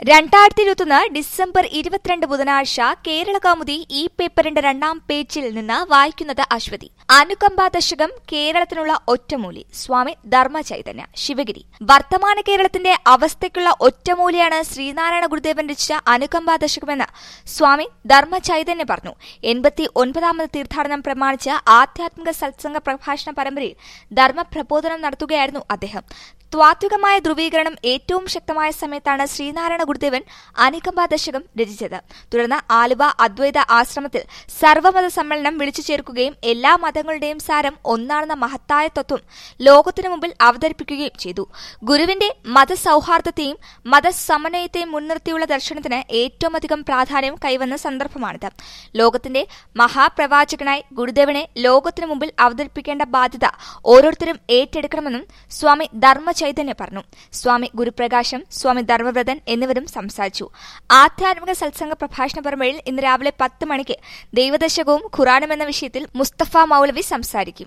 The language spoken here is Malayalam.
രണ്ടായിരത്തി ഇരുപത്തൊന്ന് ഡിസംബർ ഇരുപത്തിരണ്ട് ബുധനാഴ്ച കേരള കൗമുദി ഈ പേപ്പറിന്റെ രണ്ടാം പേജിൽ നിന്ന് വായിക്കുന്നത് അശ്വതി അനുകമ്പ ദശകം കേരളത്തിനുള്ള ഒറ്റമൂലി സ്വാമി ധർമ്മ ചൈതന്യ ശിവഗിരി വർത്തമാന കേരളത്തിന്റെ അവസ്ഥയ്ക്കുള്ള ഒറ്റമൂലിയാണ് ശ്രീനാരായണ ഗുരുദേവൻ രചിച്ച അനുകമ്പ ദശകമെന്ന് സ്വാമി ധർമ്മ ചൈതന്യ പറഞ്ഞു എൺപത്തി ഒൻപതാമത് തീർത്ഥാടനം പ്രമാണിച്ച് ആധ്യാത്മിക സത്സംഗ പ്രഭാഷണ പരമ്പരയിൽ ധർമ്മ പ്രബോധനം നടത്തുകയായിരുന്നു അദ്ദേഹം ത്വാത്വികമായ ധ്രുവീകരണം ഏറ്റവും ശക്തമായ സമയത്താണ് ശ്രീനാരായണ ഗുരുദേവൻ അനുകമ്പ ദശകം രചിച്ചത് തുടർന്ന് ആലുവ അദ്വൈത ആശ്രമത്തിൽ സർവ്വമത സമ്മേളനം വിളിച്ചു ചേർക്കുകയും എല്ലാ മതങ്ങളുടെയും സാരം ഒന്നാണെന്ന മഹത്തായ തത്വം ലോകത്തിനു മുമ്പിൽ അവതരിപ്പിക്കുകയും ചെയ്തു ഗുരുവിന്റെ മതസൌഹാർദ്ദത്തെയും മതസമന്വയത്തെയും മുൻനിർത്തിയുള്ള ദർശനത്തിന് ഏറ്റവും അധികം പ്രാധാന്യം കൈവന്ന സന്ദർഭമാണിത് ലോകത്തിന്റെ മഹാപ്രവാചകനായി ഗുരുദേവനെ ലോകത്തിനു മുമ്പിൽ അവതരിപ്പിക്കേണ്ട ബാധ്യത ഓരോരുത്തരും ഏറ്റെടുക്കണമെന്നും സ്വാമി ധർമ്മ ചൈതന്യ പറഞ്ഞു സ്വാമി ഗുരുപ്രകാശം സ്വാമി ധർമ്മവ്രതൻ എന്നിവരും സംസാരിച്ചു ആധ്യാത്മിക സത്സംഗ പ്രഭാഷണ പരമ്പരയിൽ ഇന്ന് രാവിലെ പത്ത് മണിക്ക് ദൈവദശകവും ഖുറാനും എന്ന വിഷയത്തിൽ മുസ്തഫ മൌലവി സംസാരിക്കും